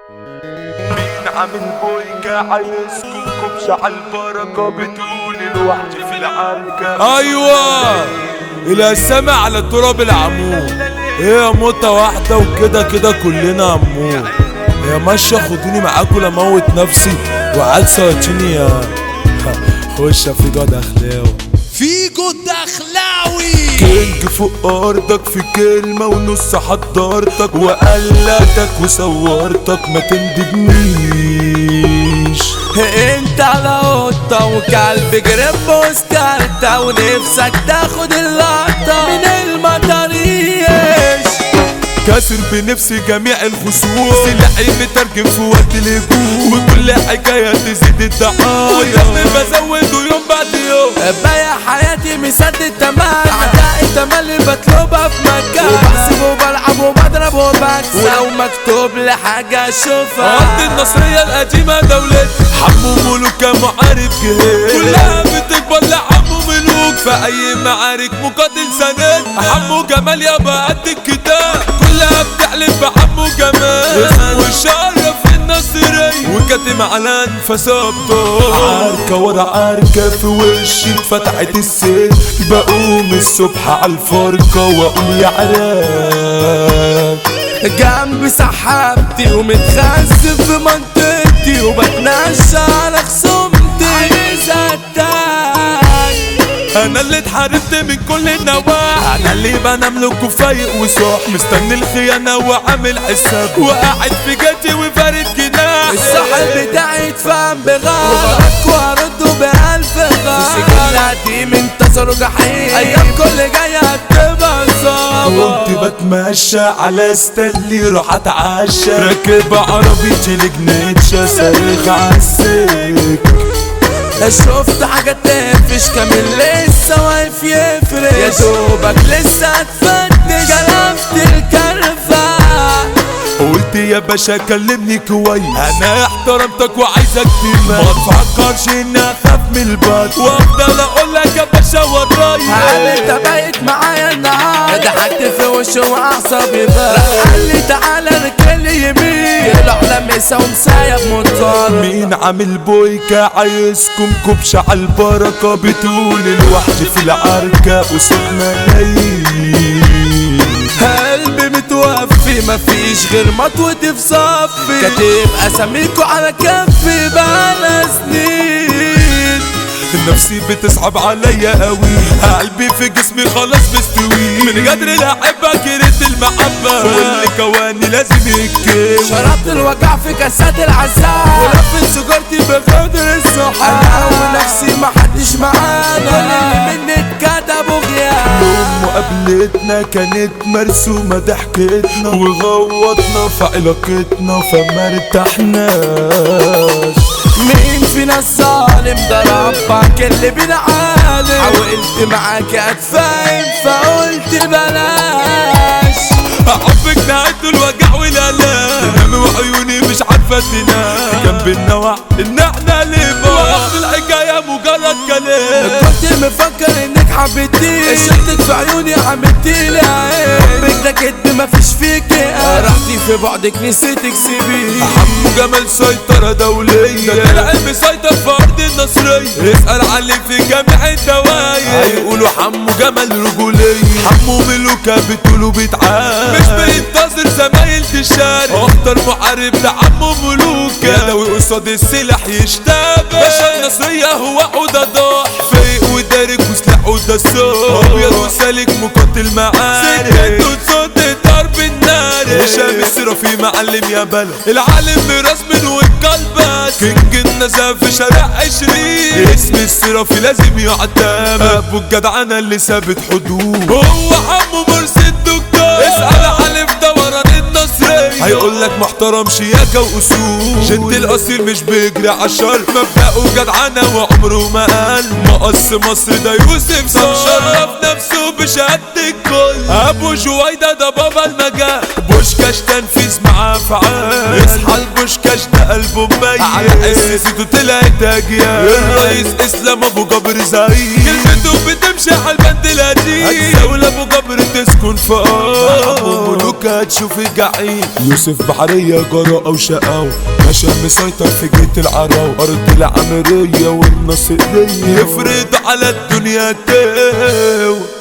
مين عامل بويكا عايزكم كبش على البركة بتقول الوحش في العركة ايوه الى السمع على تراب العمود هي موتة واحدة وكده كده كلنا هنموت هي ماشية خدوني معاكم لموت نفسي وعاد سواتيني يا خش في جود اخلاوي فيجو الدخلاوي كينج فوق ارضك في كلمة ونص حضرتك وقلتك وصورتك ما تندبنيش انت على قطة وكلب جرب وسكرتة ونفسك تاخد اللقطة من المطريش كاسر بنفسي جميع الخصوم سلاحي مترجم في وقت الهجوم وكل حكاية تزيد الدعاية ودمي بزوده يوم بعد يوم بايع حياتي مسدد تمام اعدائي تملي بطلبها في مكان وبحسب وبلعب وبضرب وبكسب ولو مكتوب لي حاجة اشوفها أرض النصرية القديمة دولتي حمو ملوك معارف جهاد كلها بتكبر لحمو ملوك في أي معارك مقاتل سند حمو جمال يابا قد الكتاب كلها بتحلف بحمو جمال اسمه الشرف النصرية وكاتم على انفاس ابطال عركة ورا عركة في وشي فتحت السيل بقوم الصبح على الفرقة واقول يا عراك جنب سحابتي ومتخزن في منطقتي وبتنشى على خصومتي عايز اتاك انا اللي اتحاربت من كل النواحي انا اللي بنملك وفايق وصاح مستني الخيانه وعامل حساب وقاعد في جيتي وفارد جناح الصاحب بتاعي اتفهم بغار وبرك وارده بألف غار في سجن قديم انتصروا جحيم ايام كل جاية هتبقى صعبة كنت بتمشى على ستانلي روح اتعشى راكب عربيتي لجنيتشا صارخ عالسك شفت حاجة تقفش كامل لسه واقف يفرش يا دوبك لسه هتفتش كلفت الكرفة قلت يا باشا كلمني كويس انا احترمتك وعايزك تمام ما تفكرش اني اخاف من البط وافضل اقول لك يا باشا هل ورايا انت بايت معايا النهار ضحكت في وشه واعصابي بقى قال لي تعالى ركل يمين طلع لمسه ومسايب مطار مين عامل بويكا عايزكم كبش على البركة بتقول الوحش في العركة قصاد ملايين قلبي متوفي مفيش غير مطوتي في صفي كاتب اساميكوا على كفي بقالها سنين نفسي بتصعب عليا قوي قلبي في جسمي خلاص مستوي من قدر اللي احبك يرد المحبة واللي كواني لازم يتكوي شربت الوجع في كاسات العذاب ولفت سجارتي بقدر الصحاب انا ونفسي محدش معانا كل اللي مني اتكتب وغياب يوم مقابلتنا كانت مرسومة ضحكتنا وغوطنا في علاقتنا فما ارتحناش مين فينا الظالم ده ربك اللي بنعالم حاولت معاك اتفاهم فقلت بلاش حبك نهايته الوجع والالام تنام وعيوني مش عارفه تنام جنب النوع ان احنا ليه بعض الحكايه مجرد كلام كنت مفكر انك حبيتيني شفتك في عيوني عملتيلي عين حبك ده كدب مفيش فيكي رحتي في بعدك نسيتك سيبيني حمو جمال سيطرة دولية ده طلع مسيطر في أرض النصرية اسأل عليه في جامع الدوايا هيقولوا حمو جمال رجولية حمو ملوكة بتقولوا بيتعاد مش بينتظر زمايل الشارع اختار محارب لعمو ملوكة يدوي قصاد السلاح يشتغل باشا النصرية هو عودة ضاح فايق ودارك وسلاحه ده الصوت ابيض وسالك مقاتل معارك سكته صوت ضرب النار هشام السرافي معلم يا بلد العالم براس من والقلبات كينج النزاهة في شارع عشرين اسم السرافي لازم يعتمد ابو الجدعنة اللي ثابت حدود هو عمو مرسي الدكتور اسأل علي في دوران النصرية هيقول لك محترم شياكة وأصول جد الأصيل مش بيجري عالشر مبدأه جدعنة وعمره ما قال مقص مصر ده يوسف صار شرف نفسه بشهادة الكل أبو جويدة ده بابا المجال بوشكاش تنفيذ معاه فعال اصحى البوشكاش ده قلبه ميت على حسيته طلعت أجيال الرئيس إسلام أبو جبر زعيم كلمته بتمشي على البند القديم هتزاول أبو جبر تسكن في أرض أبو ملوك هتشوف الجحيم الحقيقي يوسف بحرية جراءة وشقاوة ماشي مسيطر في جيت العراو أرض العمرية والنصرية يفرض على الدنيا تاو